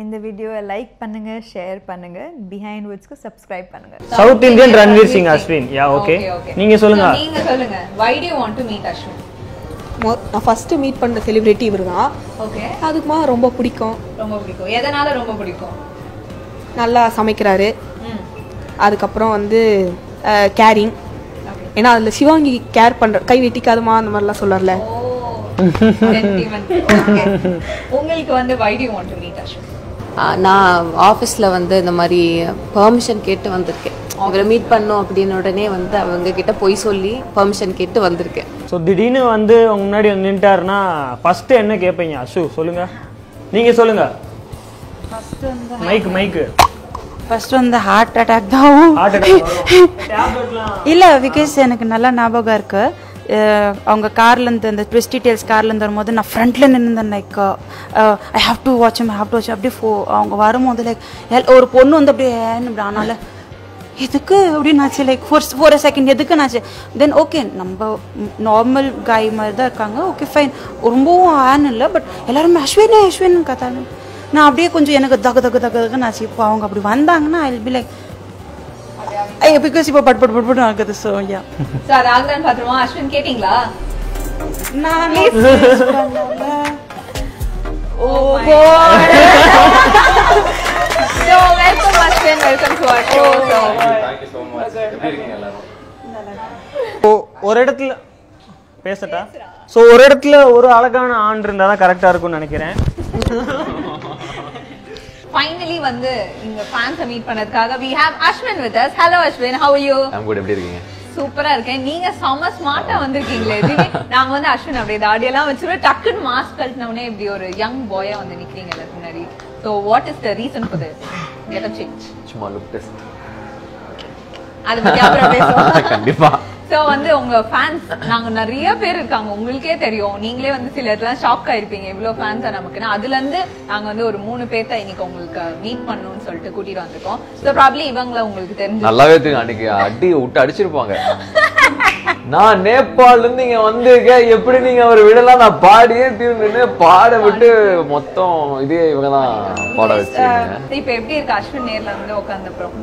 இந்த வீடியோவை லைக் பண்ணுங்க ஷேர் பண்ணுங்க பிஹைண்ட் வுட்ஸ்க்கு சப்ஸ்கிரைப் பண்ணுங்க South Indian Ranveer Singh Ashwin yeah okay நீங்க சொல்லுங்க So, நீங்க சொல்லுங்க why do you want to meet Ashwin மொ- நான் ஃபஸ்ட்டு மீட் பண்ண செலிபிரிட்டி இவர் தான் ஓகே அதுக்குமா ரொம்ப பிடிக்கும் ரொம்ப பிடிக்கும் எதனால ரொம்ப பிடிக்கும் நல்லா சமைக்கிறாரு ம் அதுக்கப்புறம் வந்து கேரிங் ஓகே ஏன்னா அதில் சிவாங்கி கேர் பண்ணுற கை வெட்டிக்காதமா அந்த மாதிரிலாம் சொல்லல ஓ sentiment. Okay. உங்களுக்கு வந்து why do you want to meet Ashwin ஆ, நான் ஆஃபீஸில் வந்து இந்த மாதிரி பெர்மிஷன் கேட்டு வந்திருக்கேன் இவரை மீட் பண்ணோம் அப்படின்னு உடனே வந்து அவங்க கிட்ட பொய் சொல்லி பெர்மிஷன் கேட்டு வந்திருக்கேன் ஸோ திடீர்னு வந்து உங்க முன்னாடி வந்து நின்ட்டாருன்னா ஃபர்ஸ்ட் என்ன கேட்பீங்க அஷு சொல்லுங்க நீங்க சொல்லுங்க மைக் மைக்கு ஃபர்ஸ்ட் வந்து ஹார்ட் அட்டாக் தான் ஹார்ட் அட்டாக் இல்லை பிகாஸ் எனக்கு நல்லா ஞாபகம் இருக்கு அஹ் அவங்க கார்லேருந்து அந்த ட்விஸ்ட் டீடைல்ஸ் கார்லேருந்து வரும்போது நான் ஃப்ரண்ட்ல நின்று like I have to watch I have to watch அப்படியே ஃபோ அவங்க வரும்போது லைக் ஒரு பொண்ணு வந்து அப்படியே ஏன்னு இப்படி ஆனால எதுக்கு அப்படின்னாச்சு லைக் ஃபோர் ஃபோர் செகண்ட் எதுக்குனாச்சு தென் ஓகே நம்ம நார்மல் காய் மாதிரி தான் இருக்காங்க ஓகே ஃபைன் ரொம்பவும் ஆன் இல்லை பட் எல்லாருமே அஸ்வின் அஸ்வின் கத்தாங்க நான் அப்படியே கொஞ்சம் எனக்கு தகு தகு தகு தகுன்னு ஆச்சு இப்போ அவங்க அப்படி வந்தாங்கன்னா I be like I because இப்போ பட் பட் பட் பட் ஆகுது ஸோ யா சோ அது ஆகுதான்னு பாத்துருவோம் அஸ்வின் கேட்டிங்களா நான் Oh So welcome Ashwin, welcome to our show. So, ஓ ஒரு இடத்துல பேசட்டா ஸோ ஒரு இடத்துல ஒரு அழகான ஆண் இருந்தால் தான் கரெக்டாக இருக்கும்னு நினைக்கிறேன் finally வந்து இங்க fans மீட் பண்ணதுக்காக we have Ashwin with us. Hello Ashwin, how are you? I'm good எப்படி இருக்கீங்க சூப்பரா இருக்கேன் நீங்க செம ஸ்மார்ட்டா வந்திருக்கீங்களே இதுவே நாங்க வந்து அஸ்வின் அப்படியே தாடியெல்லாம் வச்சுருவோம் டக்குன்னு மாஸ்க் கழட்டின உடனே இப்படி ஒரு யங் பாயா வந்து நிக்கிறீங்க எல்லாத்துக்கு முன்னாடி so what is the reason for this get a change சும்மா லுக் டெஸ்ட் அதை பத்தி அப்புறம் பேசுவோம் கண்டிப்பா சோ வந்து உங்க ஃபேன்ஸ் நாங்க நிறைய பேர் இருக்காங்க உங்களுக்கே தெரியும் நீங்களே வந்து சில இடத்துல ஷாக் ஆயிருப்பீங்க இவ்வளவு ஃபேன்ஸ் நமக்குன்னு அதுல இருந்து நாங்க வந்து ஒரு மூணு பேர்த்த இன்னைக்கு உங்களுக்கு மீட் பண்ணணும்னு சொல்லிட்டு கூட்டிட்டு வந்திருக்கோம் சோ ப்ராப்ளி இவங்கள உங்களுக்கு தெரிஞ்சு நல்லாவே தெரியும் அன்னைக்கு அடி விட்டு அடிச்சிருப்பாங்க நான் நேபாள்ல இருந்து இங்க வந்திருக்கேன் எப்படி நீங்க அவர் விடலாம் நான் பாடியே தீர்ந்து பாட விட்டு மொத்தம் இதே இவங்க தான் பாட வச்சிருக்கேன் இப்ப எப்படி இருக்கு அஸ்வின் நேர்ல வந்து உட்கார்ந்தப்புறம்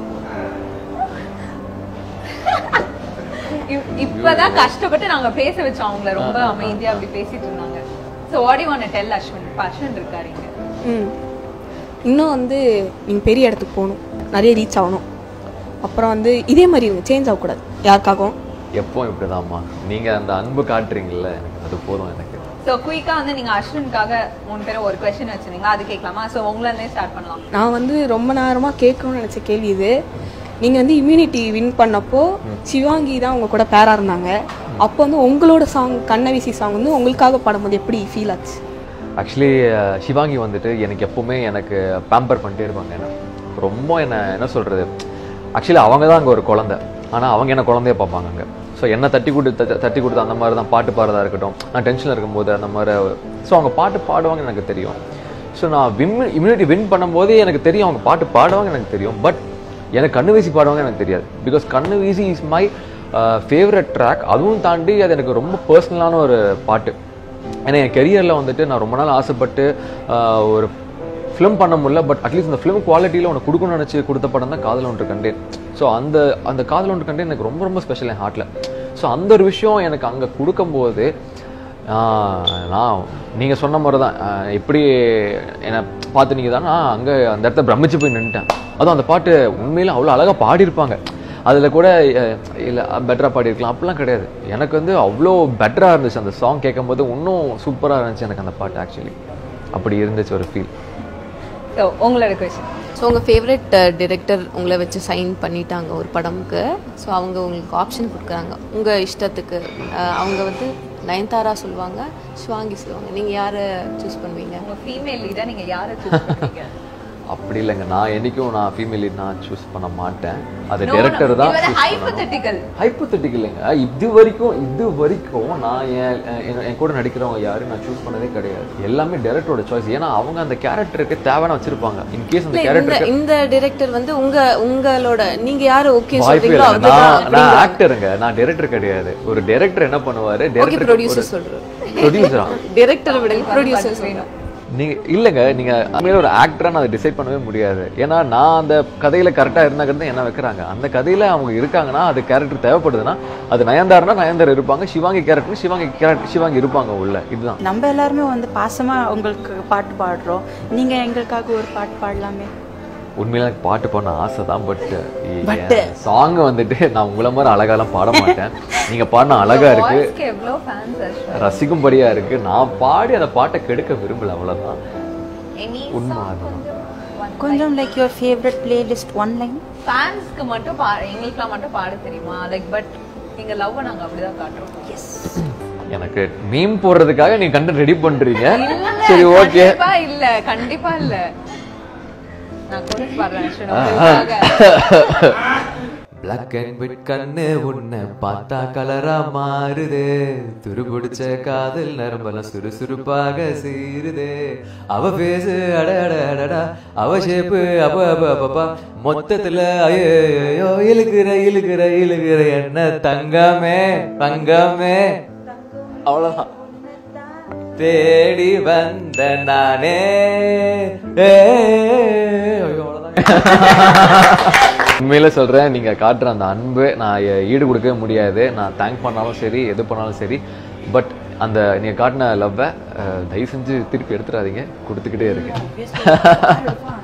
இப்- இப்பதான் கஷ்டப்பட்டு நாங்க பேச வச்சோம் அவங்கள ரொம்ப அமைதியா அப்படி பேசிட்டு இருந்தாங்க so what you want tell Ashwin இப்ப அஸ்வின் இருக்காரு இங்க ம் இன்னும் வந்து நீங்கள் பெரிய இடத்துக்கு போகணும் நிறைய ரீச் ஆகணும் அப்புறம் வந்து இதே மாதிரி சேஞ்ச் ஆகக்கூடாது யாருக்காகவும் எப்போ இப்படிதாம்மா நீங்க அந்த அன்பு காட்டுறீங்கல்ல அது போதும் எனக்கு சோ குயிக்கா வந்து நீங்க அஸ்வினுக்காக மூணு பேரும் ஒரு கொஸ்டின் வச்சிருந்தீங்களா அது கேட்கலாமா சோ உங்கள இருந்தே ஸ்டார்ட் பண்ணலாம் நான் வந்து ரொம்ப நேரமாக கேட்கணும்னு நினச்ச கேள்வி இது நீங்கள் வந்து இம்யூனிட்டி வின் பண்ணப்போ சிவாங்கி தான் உங்க கூட பேராக இருந்தாங்க அப்போ வந்து உங்களோட சாங் கண்ணவிசி சாங் வந்து உங்களுக்காக பாடும்போது எப்படி ஃபீல் ஆச்சு ஆக்சுவலி சிவாங்கி வந்துட்டு எனக்கு எப்பவுமே எனக்கு பேம்பர் பண்ணிட்டே இருப்பாங்க என்ன ரொம்ப என்ன என்ன சொல்றது ஆக்சுவலி அவங்க தான் அங்கே ஒரு குழந்தை ஆனால் அவங்க என்ன குழந்தைய பார்ப்பாங்க அங்கே ஸோ என்ன தட்டி கொடுத்து தட்டி- தட்டி கொடுத்து அந்த மாதிரி தான் பாட்டு பாடுறதா இருக்கட்டும் நான் டென்ஷனில் இருக்கும்போது அந்த மாதிரி ஸோ அவங்க பாட்டு பாடுவாங்க எனக்கு தெரியும் ஸோ நான் வின் இம்யூனிட்டி வின் பண்ணும்போதே எனக்கு தெரியும் அவங்க பாட்டு பாடுவாங்க எனக்கு தெரியும் பட் எனக்கு கண்ணு வீசி பாடுவாங்க எனக்கு தெரியாது பிகாஸ் கண்ணு வீசி இஸ் மை ஃபேவரட் ட்ராக் அதுவும் தாண்டி அது எனக்கு ரொம்ப பர்சனலான ஒரு பாட்டு ஏன்னா என் கெரியரில் வந்துட்டு நான் ரொம்ப நாள் ஆசைப்பட்டு ஆஹ், ஒரு ஃபிலிம் பண்ண முடியல பட் அட்லீஸ்ட் இந்த ஃபிலிம் குவாலிட்டியில் உனக்கு கொடுக்கணும்னு நினச்சி கொடுத்த படம் தான் காதல் ஒன்று கண்டேன் ஸோ அந்த அந்த காதல் ஒன்று கண்டேன் எனக்கு ரொம்ப ரொம்ப ஸ்பெஷல் என் ஹார்ட்டில் ஸோ அந்த ஒரு விஷயம் எனக்கு அங்கே கொடுக்கும்போது ஆஹ், நான் நீங்கள் சொன்ன மாதிரி தான் ஆஹ், எப்படி என்னை பார்த்து நீங்கள் தான் நான் அங்கே அந்த இடத்த பிரமிச்சு போய் நின்றுட்டேன் அதுவும் அந்த பாட்டு உண்மையில அவ்வளோ அழகாக பாடியிருப்பாங்க அதில் கூட இல்லை பெட்டராக பாடியிருக்கலாம் அப்படிலாம் கிடையாது எனக்கு வந்து அவ்வளோ பெட்டராக இருந்துச்சு அந்த சாங் கேட்கும்போது இன்னும் சூப்பராக இருந்துச்சு எனக்கு அந்த பாட்டு ஆக்சுவலி அப்படி இருந்துச்சு ஒரு ஃபீல் சோ உங்களோட கொஸ்டின் ஸோ உங்கள் ஃபேவரட் டிரெக்டர் உங்களை வச்சு சைன் பண்ணிட்டாங்க ஒரு படம்க்கு ஸோ அவங்க உங்களுக்கு ஆப்ஷன் கொடுக்குறாங்க உங்கள் இஷ்டத்துக்கு அஹ், அவங்க வந்து நயன்தாரா சொல்லுவாங்க ஷிவாங்கி சொல்லுவாங்க நீங்கள் யாரை சூஸ் பண்ணுவீங்க உங்க ஃபீமேல் லீடா நீங்க யாரை சூஸ் பண்ணுவீங்க அப்படி இல்லைங்க நான் என்னைக்கும் நான் ஃபீமேல் நான் சூஸ் பண்ண மாட்டேன் அது No, no, டேரக்டர் தான் இது choose பண்ணணும். hypothetical. ஹைப்போதெட்டிக்கல் இல்லைங்க இது வரைக்கும் இது வரைக்கும் நான் என் என் என் கூட நடிக்கிறவங்க யாரும் நான் சூஸ் பண்ணதே கிடையாது எல்லாமே டேரக்டரோட சாய்ஸ் ஏன்னா அவங்க அந்த கேரக்டருக்கு தேவையான வச்சிருப்பாங்க இன்கேஸ் அந்த இல்ல, இந்த கேரக்டருக்கு இந்த டிரெக்டர் வந்து உங்க உங்களோட நீங்க யாரு ஓகே வாய்ப்பே சொல்றீங்களோ இல்லை நான் நான் அதுதான் ஆக்டருங்க நான் டைரக்டர் கிடையாது ஒரு டைரக்டர் என்ன பண்ணுவாரு ஓகே ப்ரொடியூசர் டைரக்டர் சொல்றேன் ப்ரொடியூசரா டிரெக்டர் விட ப்ரொடியூசர் வேணும் நீங்க இல்லைங்க நீங்க உண்மையில ஒரு ஆக்டரா நான் அதை டிசைட் பண்ணவே முடியாது ஏன்னா நான் அந்த கதையில கரெக்டா இருந்தாங்கிறது என்ன வைக்கிறாங்க அந்த கதையில அவங்க இருக்காங்கன்னா அது கேரக்டர் தேவைப்படுதுன்னா அது நயன்தாரனா நயன்தார் இருப்பாங்க சிவாங்கி கேரக்டர் சிவாங்கி கேரக்டர் சிவாங்கி இருப்பாங்க உள்ள இதுதான் நம்ம எல்லாருமே வந்து பாசமா உங்களுக்கு பாட்டு பாடுறோம் நீங்க எங்களுக்காக ஒரு பாட்டு பாடலாமே உண்மையில எனக்கு பாட்டு பாட ஆசை தான் பட் But- சாங் வந்துட்டு நான் உங்களை மாதிரி அழகாலாம் பாட மாட்டேன் நீங்க பாடின அழகா இருக்கு வாய்ஸ்க்கு எவ்வளோ ஃபேன்ஸ் அஸ்வின் ரசிக்கும்படியா இருக்கு நான் பாடி அந்த பாட்டை கெடுக்க விரும்பல அவ்வளவுதான் எனி உண்மை சாங் அதுதான். கொஞ்சம் கொஞ்சம் like your favourite playlist one line ஃபேன்ஸ்க்கு மட்டும் பா எங்களுக்குலாம் மட்டும் பாட தெரியுமா லைக் பட் எங்க லவ் நாங்க அப்படிதான் காட்டுறோம் எஸ் எனக்கு மீம் போடுறதுக்காக நீங்க கண்டென்ட் ரெடி பண்றீங்க இல்ல சரி ஓகே கண்டிப்பா இல்ல கண்டிப்பா இல்ல நான் கோரஸ் பாடுறேன் அஸ்வின் உங்களுக்காக பிளாக் அண்ட் ஒயிட் கண்ணு உன்னை பார்த்தா கலரா மாறுது துருபிடிச்ச காதல் நரம்பெல்லாம் சுறுசுறுப்பாக சீருதே அவ பேசு அட அட அடடா அவ ஷேப்பு அப்ப அப்ப அப்பப்பா மொத்தத்துல ஐயோ இழுக்கிற இழுக்கிற இழுக்கிற என்ன தங்கமே தங்கமே அவ்வளவுதான் தேடி வந்த நானே ஏ, ஐயோ, அவ்வளவுதாங்க. உண்மையில சொல்றேன் நீங்க காட்டுற அந்த அன்பு நான் எ- ஈடு கொடுக்கவே முடியாது நான் தேங்க் பண்ணாலும் சரி எது பண்ணாலும் சரி பட் அந்த நீங்க காட்டின லவ்வை தயவு செஞ்சு திருப்பி எடுத்துடாதீங்க கொடுத்துக்கிட்டே இருக்கேன்